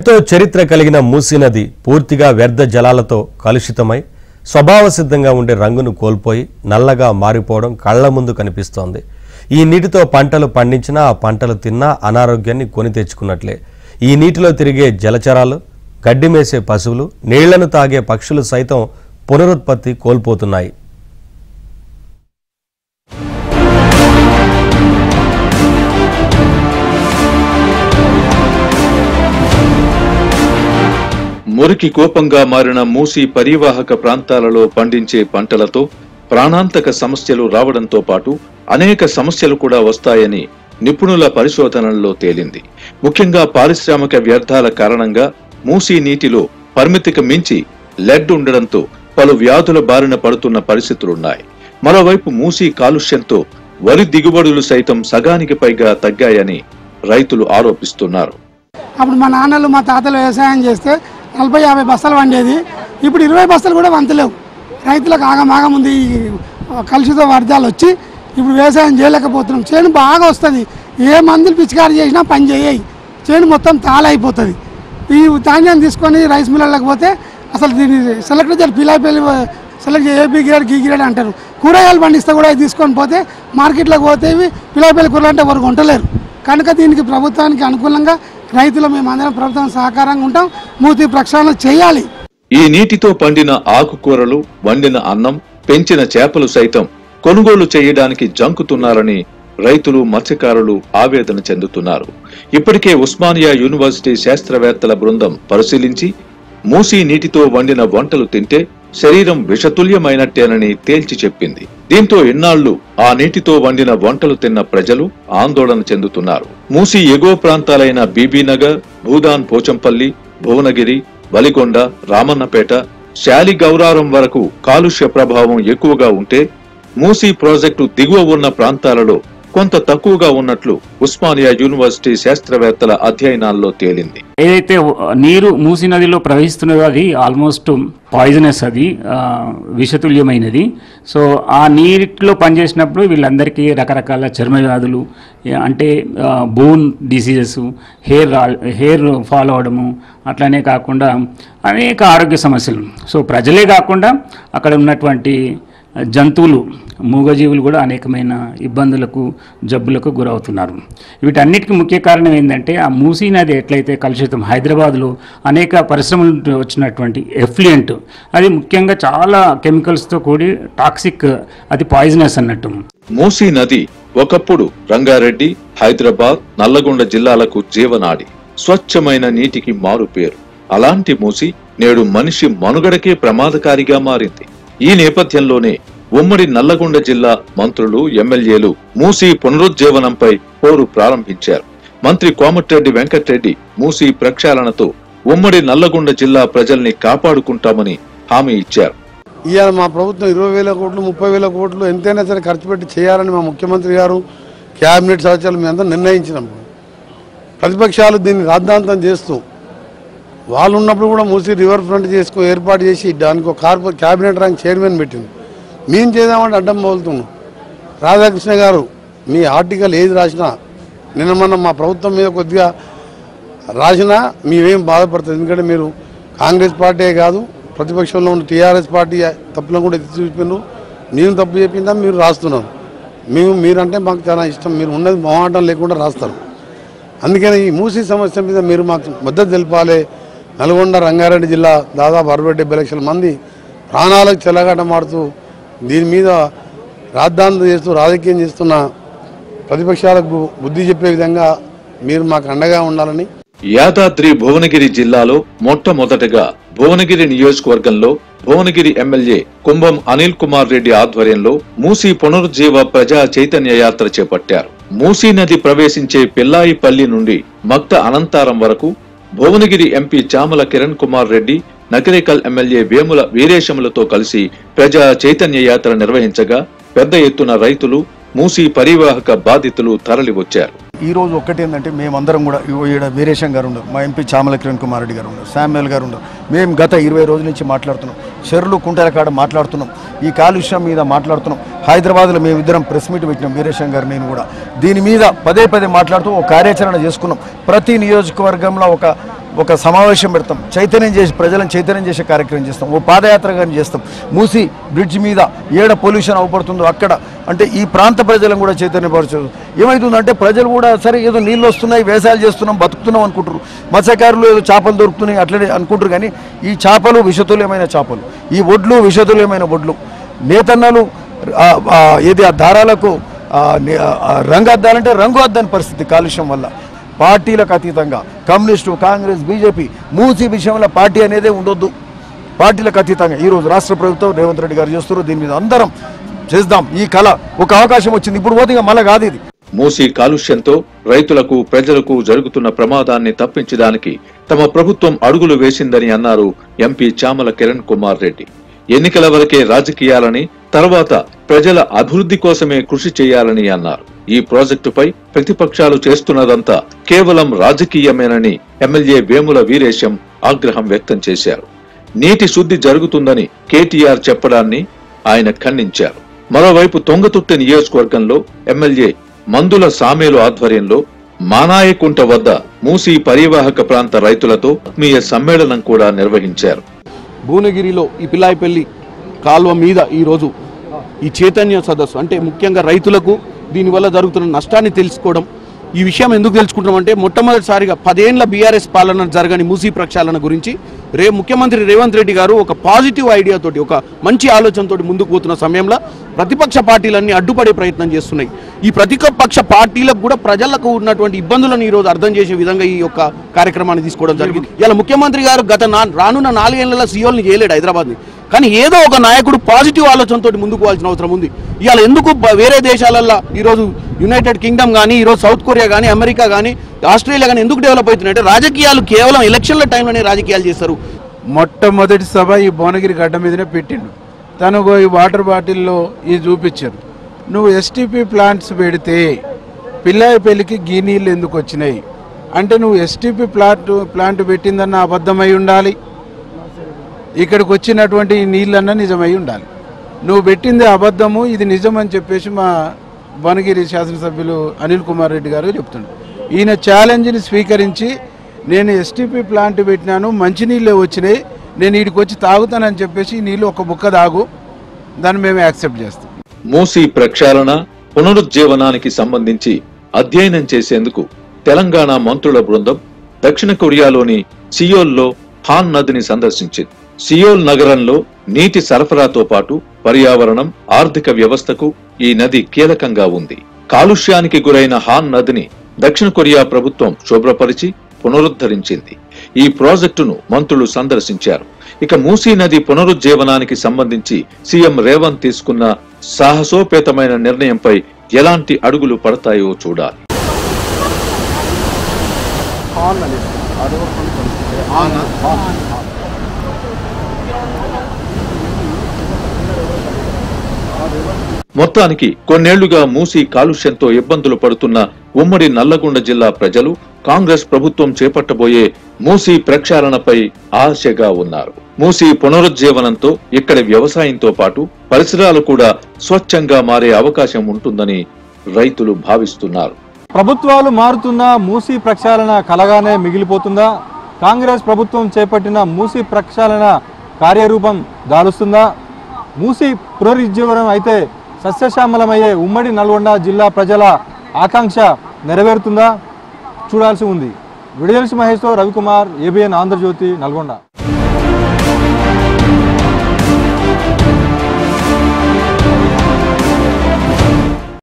ఎంతో చరిత్ర కలిగిన మూసీ నది పూర్తిగా వ్యర్థ జలాలతో కలుషితమై స్వభావ సిద్ధంగా ఉండే రంగును కోల్పోయి నల్లగా మారిపోవడం కళ్ల ముందు కనిపిస్తోంది ఈ నీటితో పంటలు పండించినా ఆ పంటలు తిన్నా అనారోగ్యాన్ని కొని తెచ్చుకున్నట్లే ఈ నీటిలో తిరిగే జలచరాలు గడ్డి మేసే పశువులు నీళ్లను తాగే పక్షులు సైతం పునరుత్పత్తి కోల్పోతున్నాయి మురికి కోపంగా మారిన మూసి పరివాహక ప్రాంతాలలో పండించే పంటలతో ప్రాణాంతక సమస్యలు రావడంతో పాటు అనేక సమస్యలు కూడా వస్తాయని నిపుణుల పరిశోధనల్లో తేలింది ముఖ్యంగా పారిశ్రామిక వ్యర్థాల కారణంగా మూసీ నీటిలో పరిమితికి మించి లెడ్ ఉండడంతో పలు వ్యాధుల బారిన పడుతున్న పరిస్థితులున్నాయి మరోవైపు మూసీ కాలుష్యంతో వరి దిగుబడులు సైతం సగానికి పైగా తగ్గాయని రైతులు ఆరోపిస్తున్నారు అప్పుడు మా నాన్నలు మా తాతలు వ్యవసాయం చేస్తే నలభై యాభై బస్తాలు వండేది ఇప్పుడు ఇరవై బస్తాలు కూడా వంతలేవు రైతులకు ఆగమాగం ఉంది ఈ కలుషిత వర్గాలు వచ్చి ఇప్పుడు వ్యవసాయం చేయలేకపోతున్నాం చేను బాగా వస్తుంది ఏ మందులు పిచికారి చేసినా పని చేయయి చేను మొత్తం తాళైపోతుంది ఈ ధాన్యం తీసుకొని రైస్ మిల్లర్లకు పోతే అసలు దీన్ని సెలెక్ట్ చేయాలి పిలాపల్లి సెలెక్ట్ ఏపీ గ్రేడ్ గీ గ్రేడ్ అంటారు కూరగాయలు పండిస్తే కూడా ఇది తీసుకొని పోతే మార్కెట్లోకి పోతే ఇవి పిలాపల్లి కూరలు అంటే ఎవరు కొంటలేరు కనుక దీనికి ప్రభుత్వానికి అనుకూలంగా రైతులు మేమందరం ప్రభుత్వం సహకారంగా ఉంటాం మూర్తి ప్రక్షాళన చేయాలి ఈ నీటితో పండిన ఆకుకూరలు వండిన అన్నం పెంచిన చేపలు సైతం కొనుగోలు చేయడానికి జంకుతున్నారని రైతులు మత్స్యకారులు ఆవేదన చెందుతున్నారు ఇప్పటికే ఉస్మానియా యూనివర్సిటీ శాస్త్రవేత్తల బృందం పరిశీలించి మూసీ నీటితో వండిన వంటలు తింటే శరీరం విషతుల్యమైనట్టేనని తేల్చి చెప్పింది దీంతో ఇన్నాళ్లు ఆ నీటితో వండిన వంటలు తిన్న ప్రజలు ఆందోళన చెందుతున్నారు మూసీ ఎగువ ప్రాంతాలైన బీబీనగర్ భూదాన్ పోచంపల్లి భువనగిరి వలిగొండ రామన్నపేట శాలి గౌరారం వరకు కాలుష్య ప్రభావం ఎక్కువగా ఉంటే మూసీ ప్రాజెక్టు దిగువ ఉన్న ప్రాంతాలలో కొంత తక్కువగా ఉన్నట్లు ఉస్మానియా యూనివర్సిటీ శాస్త్రవేత్తల అధ్యయనాల్లో తేలింది ఏదైతే నీరు మూసి నదిలో ప్రవహిస్తున్నదో అది ఆల్మోస్ట్ పాయిజనస్ అది ఆ, విషతుల్యమైనది సో ఆ నీటిలో పనిచేసినప్పుడు వీళ్ళందరికీ రకరకాల చర్మ వ్యాధులు ఏ, అంటే bone diseases hair hair fall అవడము అట్లనే కాకుండా అనేక ఆరోగ్య సమస్యలు సో ప్రజలే కాకుండా అక్కడ ఉన్నటువంటి జంతువులు మూగజీవులు కూడా అనేకమైన ఇబ్బందులకు జబ్బులకు గురవుతున్నారు వీటన్నిటికీ ముఖ్య కారణం ఏంటంటే ఆ మూసీ నది ఎట్లయితే కలుషితం హైదరాబాద్లో అనేక పరిశ్రమల నుండి వచ్చినటువంటి ఎఫ్లియంట్ అది ముఖ్యంగా చాలా కెమికల్స్తో కూడి టాక్సిక్ అది పాయిజనస్ అన్నట్టు మూసీ నది ఒకప్పుడు రంగారెడ్డి హైదరాబాద్ నల్లగొండ జిల్లాలకు జీవనాడి స్వచ్ఛమైన నీటికి మారు పేరు అలాంటి మూసి నేడు మనిషి మనుగడకే ప్రమాదకారిగా మారింది ఈ నేపథ్యంలోనే ఉమ్మడి నల్లగొండ జిల్లా మంత్రులు ఎమ్మెల్యేలు మూసీ పునరుజ్జీవనంపై పోరు ప్రారంభించారు మంత్రి కోమటిరెడ్డి వెంకటరెడ్డి మూసీ ప్రక్షాళనతో ఉమ్మడి నల్లగొండ జిల్లా ప్రజల్ని కాపాడుకుంటామని హామీ ఇచ్చారు ఇవాళ మా ప్రభుత్వం ఇరవై వేల కోట్లు ముప్పై వేల కోట్లు ఎంతైనా సరే ఖర్చు పెట్టి చేయాలని మా ముఖ్యమంత్రి గారు క్యాబినెట్ సదస్యాలు మేము అందరం నిర్ణయించినాం ప్రతిపక్షాలు దీన్ని రాద్ధాంతం చేస్తూ వాళ్ళు ఉన్నప్పుడు కూడా మూసి రివర్ ఫ్రంట్ చేసుకో ఏర్పాటు చేసి దానికి ఒక కార్పొ క్యాబినెట్ ర్యాంక్ చైర్మన్ పెట్టింది మేము చేద్దామంటే అడ్డం పోలుతున్నాం రాధాకృష్ణ గారు మీ ఆర్టికల్ ఏది రాసినా నిన్న మొన్న మా ప్రభుత్వం మీద కొద్దిగా రాసినా మీరేం బాధపడుతుంది ఎందుకంటే మీరు కాంగ్రెస్ పార్టీ కాదు ప్రతిపక్షంలో ఉన్న టీఆర్ఎస్ పార్టీ తప్పులను కూడా ఎత్తి చూపినారు మేము తప్పు చెప్పిందా మీరు రాస్తున్నారు మేము మీరంటే మాకు చాలా ఇష్టం మీరు ఉన్నది మొహాటం లేకుండా రాస్తారు అందుకని ఈ మూసీ సమస్య మీద మీరు మాకు మద్దతు తెలపాలి నల్గొండ రంగారెడ్డి జిల్లా దాదాపు అరవై డెబ్బై లక్షల మంది ప్రాణాలకు చెలగాటమాడుతూ దీని మీద రాద్ధాంతం చేస్తూ రాజకీయం చేస్తున్న ప్రతిపక్షాలకు బుద్ధి చెప్పే విధంగా మీరు మాకు అండగా ఉండాలని యాదాద్రి భువనగిరి జిల్లాలో మొట్టమొదటగా భువనగిరి నియోజకవర్గంలో భువనగిరి ఎమ్మెల్యే కుంభం అనిల్ కుమార్ రెడ్డి ఆధ్వర్యంలో మూసీ పునరుజ్జీవ ప్రజా చైతన్య యాత్ర చేపట్టారు మూసీ నది ప్రవేశించే పిల్లాయిపల్లి నుండి మక్త అనంతారం వరకు భువనగిరి ఎంపీ చామల కిరణ్ కుమార్ రెడ్డి నకరేకల్ ఎమ్మెల్యే వేముల వీరేశములతో కలిసి ప్రజా చైతన్య యాత్ర నిర్వహించగా పెద్ద ఎత్తున రైతులు మూసీ పరివాహక బాధితులు తరలివచ్చారు ఈ రోజు ఒక్కటి ఏంటంటే మేమందరం కూడా ఇగో ఈడ వీరేశం గారు ఉన్నారు మా ఎంపీ చామల కిరణ్ కుమార్ రెడ్డి గారు ఉన్నారు శామ్యుల్ గారు ఉన్నారు మేము గత ఇరవై రోజుల నుంచి మాట్లాడుతున్నాం చెరువులు కుంటల కాడ మాట్లాడుతున్నాం ఈ కాలుష్యం మీద మాట్లాడుతున్నాం హైదరాబాద్లో మేము ఇద్దరం ప్రెస్ మీట్ పెట్టినాం వీరేశం గారు నేను కూడా దీని మీద పదే పదే మాట్లాడుతూ ఒక కార్యాచరణ చేసుకున్నాం ప్రతి నియోజకవర్గంలో ఒక ఒక సమావేశం పెడతాం చైతన్యం చేసి ప్రజలను చైతన్యం చేసే కార్యక్రమం చేస్తాం ఓ పాదయాత్ర కానీ చేస్తాం మూసి బ్రిడ్జ్ మీద ఏడ పొల్యూషన్ అవపడుతుందో అక్కడ అంటే ఈ ప్రాంత ప్రజలను కూడా చైతన్యపరచు ఏమవుతుందంటే ప్రజలు కూడా సరే ఏదో నీళ్ళు వస్తున్నాయి వ్యవసాయాలు చేస్తున్నాం బతుకుతున్నాం అనుకుంటారు మత్స్యకారులు ఏదో చేపలు దొరుకుతున్నాయి అట్లనే అనుకుంటారు కానీ ఈ చేపలు విషతుల్యమైన చేపలు ఈ ఒడ్లు విషతుల్యమైన ఒడ్లు నేతన్నలు ఆ, ఆ, ఏది ఆ దారాలకు ఆ, నే- ఆ, రంగు అద్దాలంటే రంగు అద్దని పరిస్థితి కాలుష్యం వల్ల పార్టీలకు అతీతంగా కమ్యూనిస్టు కాంగ్రెస్ బీజేపీ మూసి విషయంలో పార్టీ అనేదే ఉండొద్దు పార్టీలకు అతీతంగా ఈరోజు రాష్ట్ర ప్రభుత్వం రేవంత్ రెడ్డి గారు చేస్తున్నారు దీని మీద అందరం చేద్దాం ఈ కళ ఒక అవకాశం వచ్చింది ఇప్పుడు పోతే ఇక మళ్ళీ కాదు ఇది మూసి కాలుష్యంతో రైతులకు ప్రజలకు జరుగుతున్న ప్రమాదాన్ని తప్పించడానికి తమ ప్రభుత్వం అడుగులు వేసిందని అన్నారు ఎంపీ చామల కిరణ్ కుమార్ రెడ్డి ఎన్నికల వరకే రాజకీయాలని తర్వాత ప్రజల అభివృద్ధి కోసమే కృషి చేయాలని అన్నారు ఈ ప్రాజెక్టుపై ప్రతిపక్షాలు చేస్తున్నదంతా కేవలం రాజకీయమేనని ఎమ్మెల్యే వేముల వీరేశం ఆగ్రహం వ్యక్తం చేశారు నీటి శుద్ధి జరుగుతుందని కేటీఆర్ చెప్పడాన్ని ఆయన ఖండించారు మరోవైపు తొంగతుర్తి నియోజకవర్గంలో ఎమ్మెల్యే మందుల సామేలు ఆధ్వర్యంలో మానాయకుంట వద్ద మూసీ పరివాహక ప్రాంత రైతులతో మీ సమ్మేళనం కూడా నిర్వహించారు భువనగిరిలో ఈ పిల్లాయిపల్లి కాలువ మీద ఈరోజు ఈ చైతన్య సదస్సు అంటే ముఖ్యంగా రైతులకు దీనివల్ల జరుగుతున్న నష్టాన్ని తెలుసుకోవడం ఈ విషయం ఎందుకు తెలుసుకుంటున్నాం అంటే మొట్టమొదటిసారిగా పదేళ్ల బీఆర్ఎస్ పాలన జరగని మూసీ ప్రక్షాళన గురించి రే ముఖ్యమంత్రి రేవంత్ రెడ్డి గారు ఒక పాజిటివ్ ఐడియాతోటి ఒక మంచి ఆలోచనతోటి ముందుకు పోతున్న సమయంలో ప్రతిపక్ష పార్టీలన్నీ అడ్డుపడే ప్రయత్నం చేస్తున్నాయి ఈ ప్రతిపక్ష పార్టీలకు కూడా ప్రజలకు ఉన్నటువంటి ఇబ్బందులను ఈ రోజు అర్థం చేసే విధంగా ఈ యొక్క కార్యక్రమాన్ని తీసుకోవడం జరిగింది ఇలా ముఖ్యమంత్రి గారు గత నా- రానున్న నాలుగేళ్లలో సీఓల్ని చేయలేడు హైదరాబాద్ని కానీ ఏదో ఒక నాయకుడు పాజిటివ్ ఆలోచనతో ముందుకు పోవాల్సిన అవసరం ఉంది ఇవాళ ఎందుకు బ- వేరే దేశాలల్లో ఈరోజు యునైటెడ్ కింగ్డమ్ కానీ ఈరోజు సౌత్ కొరియా కానీ అమెరికా కానీ ఆస్ట్రేలియా కానీ ఎందుకు డెవలప్ అవుతున్నాయంటే రాజకీయాలు కేవలం ఎలక్షన్ల టైంలోనే రాజకీయాలు చేస్తారు మొట్టమొదటి సభ ఈ భువనగిరి గడ్డ మీదనే పెట్టిండు తను గో ఈ వాటర్ బాటిల్లో ఇది చూపించారు నువ్వు ఎస్టీపీ ప్లాంట్స్ పెడితే పిల్లాయి పెళ్లికి గీ నీళ్ళు ఎందుకు వచ్చినాయి అంటే నువ్వు ఎస్టీపీ ప్లాంట్ ప్లాంట్ పెట్టిందన్న అబద్ధమై ఉండాలి ఇక్కడికి వచ్చినటువంటి ఈ నీళ్ళన్న నిజమై ఉండాలి నువ్వు పెట్టింది అబద్ధము ఇది నిజం అని చెప్పేసి మా భువనగిరి శాసనసభ్యులు అనిల్ కుమార్ రెడ్డి గారు చెప్తుండ్రు ఈయన ఛాలెంజ్ని స్వీకరించి నేను ఎస్టీపీ ప్లాంట్ పెట్టినాను మంచినీళ్ళే వచ్చినాయి నేను వీడికి వచ్చి తాగుతానని చెప్పేసి ఈ నీళ్ళు ఒక బుక్క తాగు దాన్ని మేము యాక్సెప్ట్ చేస్తాం మూసీ ప్రక్షాళన పునరుజ్జీవనానికి సంబంధించి అధ్యయనం చేసేందుకు తెలంగాణ మంత్రుల బృందం దక్షిణ కొరియాలోని సియోల్లో హాన్ నదిని సందర్శించింది సియోల్ నగరంలో నీటి సరఫరాతో పాటు పర్యావరణం ఆర్థిక వ్యవస్థకు ఈ నది కీలకంగా ఉంది కాలుష్యానికి గురైన హాన్ నదిని దక్షిణ కొరియా ప్రభుత్వం శుభ్రపరిచి పునరుద్ధరించింది ఈ ప్రాజెక్టును మంత్రులు సందర్శించారు ఇక మూసీ నది పునరుజ్జీవనానికి సంబంధించి సీఎం రేవంత్ తీసుకున్న సాహసోపేతమైన నిర్ణయంపై ఎలాంటి అడుగులు పడతాయో చూడాలి మొత్తానికి కొన్నేళ్లుగా మూసీ కాలుష్యంతో ఇబ్బందులు పడుతున్న ఉమ్మడి నల్లగొండ జిల్లా ప్రజలు కాంగ్రెస్ ప్రభుత్వం చేపట్టబోయే మూసీ ప్రక్షాళనపై ఆశగా ఉన్నారు మూసీ పునరుజ్జీవనంతో ఇక్కడి వ్యవసాయంతో పాటు పరిసరాలు కూడా స్వచ్ఛంగా మారే అవకాశం ఉంటుందని రైతులు భావిస్తున్నారు ప్రభుత్వాలు మారుతున్నా మూసీ ప్రక్షాళన కలగానే మిగిలిపోతుందా కాంగ్రెస్ ప్రభుత్వం చేపట్టిన మూసీ ప్రక్షాళన కార్యరూపం దాలుస్తుందా మూసీ పునరుజ్జీవనం అయితే సస్యశ్యామలమయ్యే ఉమ్మడి నల్గొండ జిల్లా ప్రజల ఆకాంక్ష నెరవేరుతుందా చూడాల్సి ఉంది విడుదలసి మహేష్తో రవికుమార్ ఏబిఎన్ ఆంధ్రజ్యోతి నల్గొండ